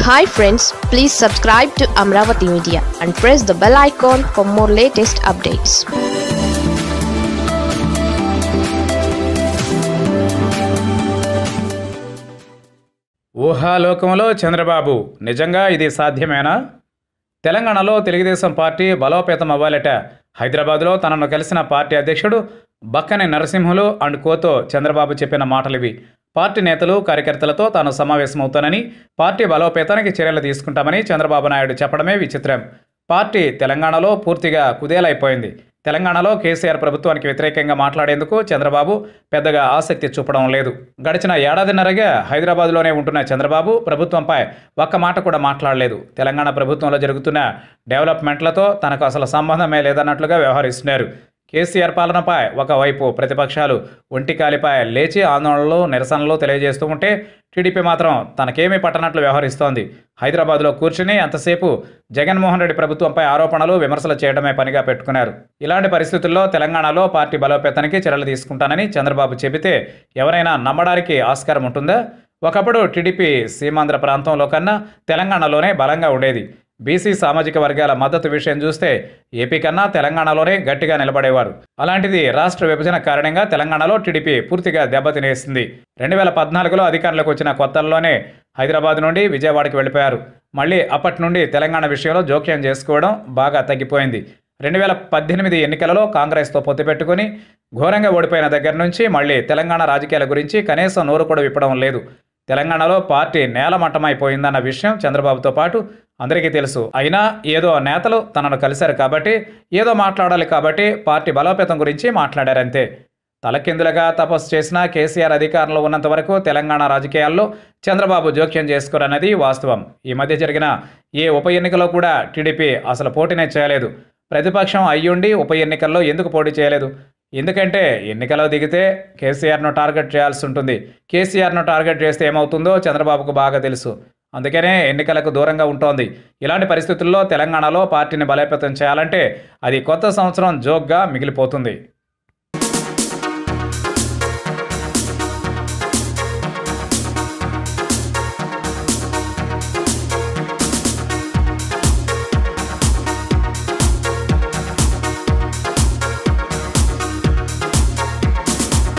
hi friends please subscribe to Amaravati media and press the bell icon for more latest updates ఊహాలోకంలో చంద్రబాబు నిజంగా ఇది సాధ్యమేనా తెలంగాణలో తెలుగుదేశం పార్టీ బలోపేతం అవ్వాలట హైదరాబాద్లో తనను కలిసిన పార్టీ అధ్యక్షుడు బక్కని నరసింహులు అండ్ కోతో చంద్రబాబు చెప్పిన మాటలివి పార్టీ నేతలు కార్యకర్తలతో తాను సమావేశమవుతానని పార్టీ బలోపేతానికి చర్యలు తీసుకుంటామని చంద్రబాబు నాయుడు చెప్పడమే విచిత్రం పార్టీ తెలంగాణలో పూర్తిగా కుదేలైపోయింది తెలంగాణలో కేసీఆర్ ప్రభుత్వానికి వ్యతిరేకంగా మాట్లాడేందుకు చంద్రబాబు పెద్దగా ఆసక్తి చూపడం లేదు గడిచిన ఏడాదిన్నరగా హైదరాబాద్లోనే ఉంటున్న చంద్రబాబు ప్రభుత్వంపై ఒక్క మాట కూడా మాట్లాడలేదు తెలంగాణ ప్రభుత్వంలో జరుగుతున్న డెవలప్మెంట్లతో తనకు అసలు సంబంధమే లేదన్నట్లుగా వ్యవహరిస్తున్నారు కేసీఆర్ పాలనపై ఒకవైపు ప్రతిపక్షాలు ఒంటికాలిపై లేచి ఆందోళనలు నిరసనలు తెలియజేస్తూ ఉంటే టీడీపీ మాత్రం తనకేమీ పట్టనట్లు వ్యవహరిస్తోంది హైదరాబాద్లో కూర్చుని అంతసేపు జగన్మోహన్ రెడ్డి ప్రభుత్వంపై ఆరోపణలు విమర్శలు చేయడమే పనిగా పెట్టుకున్నారు ఇలాంటి పరిస్థితుల్లో తెలంగాణలో పార్టీ బలోపేతానికి చర్యలు తీసుకుంటానని చంద్రబాబు చెబితే ఎవరైనా నమ్మడానికి ఆస్కారం ఉంటుందా ఒకప్పుడు టీడీపీ సీమాంధ్ర ప్రాంతంలో కన్నా తెలంగాణలోనే బలంగా ఉండేది బీసీ సామాజిక వర్గాల మద్దతు విషయం చూస్తే ఏపీ కన్నా తెలంగాణలోనే గట్టిగా నిలబడేవారు అలాంటిది రాష్ట్ర విభజన కారణంగా తెలంగాణలో టీడీపీ పూర్తిగా దెబ్బతినేసింది రెండు వేల పద్నాలుగులో అధికారంలోకి వచ్చిన కొత్తల్లోనే హైదరాబాద్ నుండి విజయవాడకి వెళ్ళిపోయారు మళ్ళీ అప్పటి నుండి తెలంగాణ విషయంలో జోక్యం చేసుకోవడం బాగా తగ్గిపోయింది రెండు వేల పద్దెనిమిది ఎన్నికలలో కాంగ్రెస్తో పొత్తు పెట్టుకుని ఘోరంగా ఓడిపోయిన దగ్గర నుంచి మళ్ళీ తెలంగాణ రాజకీయాల గురించి కనీసం నోరు కూడా విప్పడం లేదు తెలంగాణలో పార్టీ నేలమట్టమైపోయిందన్న విషయం చంద్రబాబుతో పాటు అందరికీ తెలుసు అయినా ఏదో నేతలు తనను కలిశారు కాబట్టి ఏదో మాట్లాడాలి కాబట్టి పార్టీ బలోపేతం గురించి మాట్లాడారంతే తలకిందులుగా తపస్సు చేసిన కేసీఆర్ అధికారంలో ఉన్నంత వరకు తెలంగాణ రాజకీయాల్లో చంద్రబాబు జోక్యం చేసుకోరన్నది వాస్తవం ఈ మధ్య జరిగిన ఏ ఉప ఎన్నికలో కూడా టీడీపీ అసలు పోటీనే చేయలేదు ప్రతిపక్షం అయ్యుండి ఉప ఎన్నికల్లో ఎందుకు పోటీ చేయలేదు ఎందుకంటే ఎన్నికలో దిగితే కేసీఆర్ను టార్గెట్ చేయాల్సి ఉంటుంది కేసీఆర్ను టార్గెట్ చేస్తే ఏమవుతుందో చంద్రబాబుకు బాగా తెలుసు అందుకనే ఎన్నికలకు దూరంగా ఉంటోంది ఇలాంటి పరిస్థితుల్లో తెలంగాణలో పార్టీని బలోపేతం చేయాలంటే అది కొత్త సంవత్సరం జోక్గా మిగిలిపోతుంది